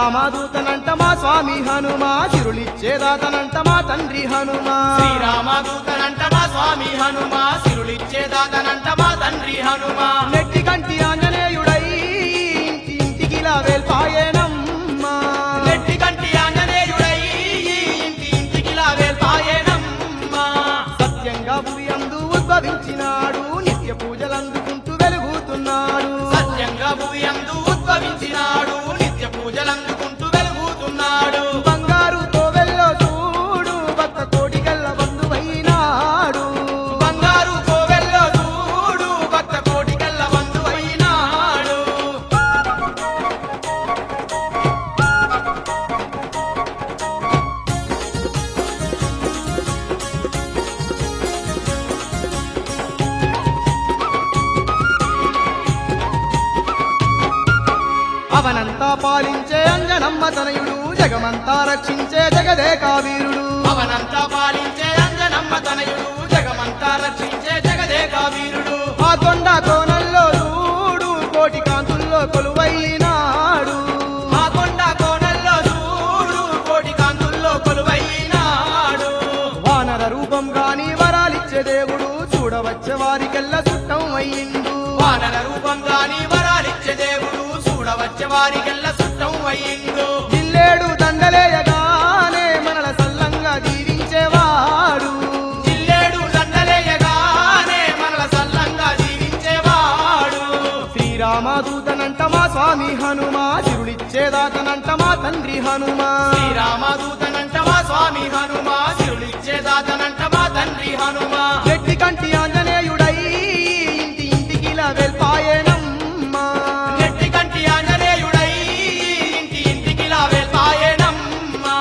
శ్రీరామదూతనంట మా స్వామి హనుమా చిరులిచ్చేదాతనంట మా తండ్రి హనుమా శ్రీరామదూతనంట మా స్వామి హనుమ సిరులిచ్చేదాతనంట మా తండ్రి హనుమ నెట్టి కంటి ఆంజనేయుడై ఇంటి ఇంటికిలా వేల్పాయేనమ్మా నెట్టి కంటి ఆంజనేయుడై ఇంటి ఇంటికి లావేల్పాయేనమ్మా సత్యంగా భువి అందు ఉద్భవించినాడు నిత్య పూజలందుకుంటూ వెలుగుతున్నాడు సత్యంగా భూమి అందు ఉద్భవించినాడు నిత్య పూజలందుకుంటూ వెలుగుతున్నాడు బంగారు కోవెల్లో చూడు భక్త కోటి గల్ల బంధువైనాడు బంగారు కోవెల్లో చూడు భక్త కోటి కల్ల బంధువైనాడు అవనంతా పాలించే అంజనమ్మ తనయుడు జగమంతా రక్షించే జగదేకా వీరుడు అవనంతా పాలించే అంజనమ్మ తనయుడు జగమంతా రక్షించే జగదేక వీరుడు ఆ కొండ కోనల్లో చూడు కోటి కాంతుల్లో కొలువైనాడు ఆ కొండ కోనల్లో చూడు కోటి కాంతుల్లో కొలువైనాడు వానర రూపం గాని వరాలిచ్చే దేవుడు చూడవచ్చే వారికెల్ల చుట్టం అయ్యిండు వానర రూపం గాని వరాలిచ్చే దేవుడు చూడవచ్చే వారికెల్ల సుట్టం అయ్యిండు జిల్లేడు దండలేయగానే మనల సల్లంగా దీవించేవాడు జిల్లేడు దండలేయగానే మనల సల్లంగా జీవించేవాడు శ్రీరామదూతనంట మా స్వామి హనుమా చిరులిచ్చేదాతనంట మా తండ్రి హనుమా శ్రీరామదూతనంట మా స్వామి హనుమ సిరులిచ్చేదాతనంట మా తండ్రి హనుమ గట్టి కంటి ఆంజనేయుడై ఇంటి ఇంటికిలా వెల్పాయేనమ్మా నెట్టి కంటి ఆంజనేయుడై ఇంటి ఇంటికి లావేల్పాయేనమ్మా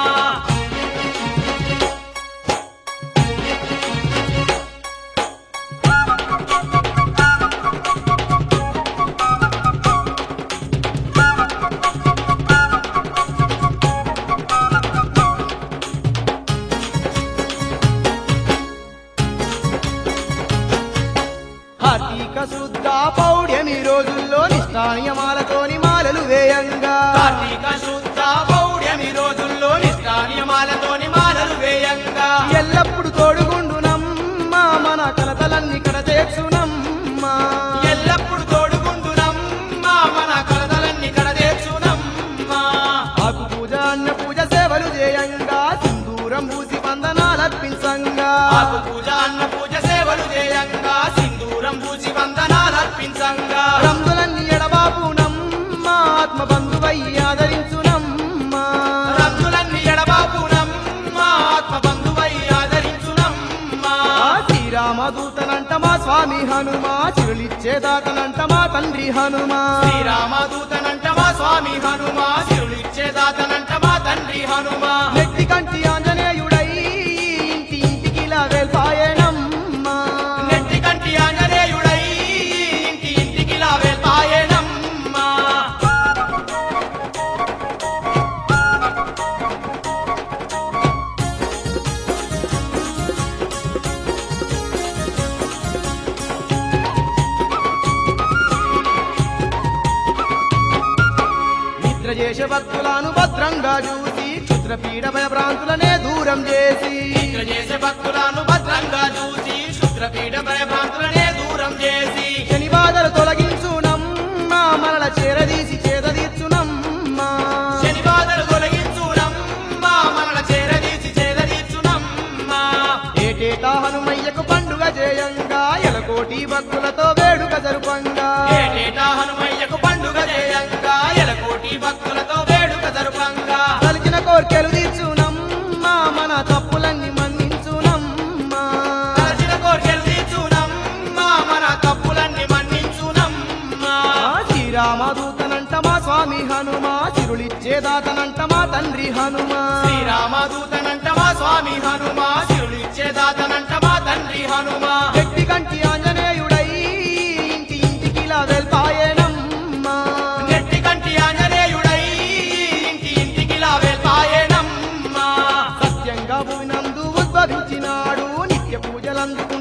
కార్తీక శుద్ధ పౌడ్యమి రోజుల్లో నిష్ఠానియమాలతోని మాలలు వేయంగా కార్తీక శుద్ధ పౌర్యమి రోజుల్లో నిష్ఠానియమాలతోని మాలలు వేయంగా ఎల్లప్పుడు తోడుగుండునమ్మా మన కలతలన్నీ కడ చేర్చునమ్మా ఎల్లప్పుడు తోడుకుంటునమ్మా మన కలతలన్నీ కడదేర్చునమ్మా ఆకు పూజ అన్న పూజ సేవలు చేయంగా సింధూరం పూసి వందనాలర్పించంగా ఆకు పూజ అన్న పూజ సేవలు చేయంగా సింధూరం పూసి వందనాలర్పించంగా రంగులన్నీ ఎడబాపునమ్మా ఆత్మ బంధువయ్యి ఆదరించునమ్మా రంగులన్నీ ఎడబాపునమ్మా ఆత్మ బంధువై ఆదరించునమ్మా ఆ శ్రీరామదూతనంట మా స్వామి హనుమా చిరులిచ్చేదాతనంట మా తండ్రి హనుమా శ్రీరామదూతనంట మా స్వామి హనుమ సిరులిచ్చేదాతనంట మా తండ్రి హనుమ నెట్టి కంటి ఆంజనేయుడై ఇంటి ఇంటికిలా వెల్పాయేనమ్మా నెట్టి కంటి ఆంజనేయుడై ఇంటి ఇంటికి లావేల్పాయేనమ్మా నిద్ర చేసే భక్తులను భద్రంగా చూసి క్షుద్రపీడ భయభ్రాంతులనే దూరం చేసి నిద్ర చేసే భక్తులను భద్రంగా చూసి శుద్రపీఠ భయభ్రాంతులనే దూరం చేసి శని బాధలు తొలగించునమ్మా మనల చేరదీసి చేదదీర్చునమ్మా శని బాధలు తొలగించునమ్మా మనల చేరదీసి చేదరీర్చునమ్మా ఏటేటా హనుమయ్యకు పండుగ చేయంగా ఎలకోటి భక్తులతో వేడుక జరుపంగా ఏటేటా హనుమయ్యకు పండుగ చేయంగా ఎలకోటి భక్తులతో వేడుక జరుపంగా కలిచిన కోర్కెలు తీర్చునమ్మా మన తప్పులన్నీ మన్నించునమ్మా తలచిన కోర్కెలు తీర్చునమ్మా మన తప్పులన్నీ మన్నించునమ్మా ఆ శ్రీరామదూతనంట మా స్వామి హనుమా చిరులిచ్చేదాతనంట మా తండ్రి హనుమా శ్రీరామదూతనంట మా స్వామి హనుమ సిరులిచ్చేదాతనంట మా తండ్రి హనుమ గట్టి కంటి ఆంజనేయుడై ఇంటి ఇంటికిలా వెల్పాయేనమ్మా నెట్టి కంటి ఆంజనేయుడై ఇంటి ఇంటికి లావేల్పాయేనమ్మా సత్యంగా భూమినందు ఉద్భవించినాడు నిత్య పూజలందుకు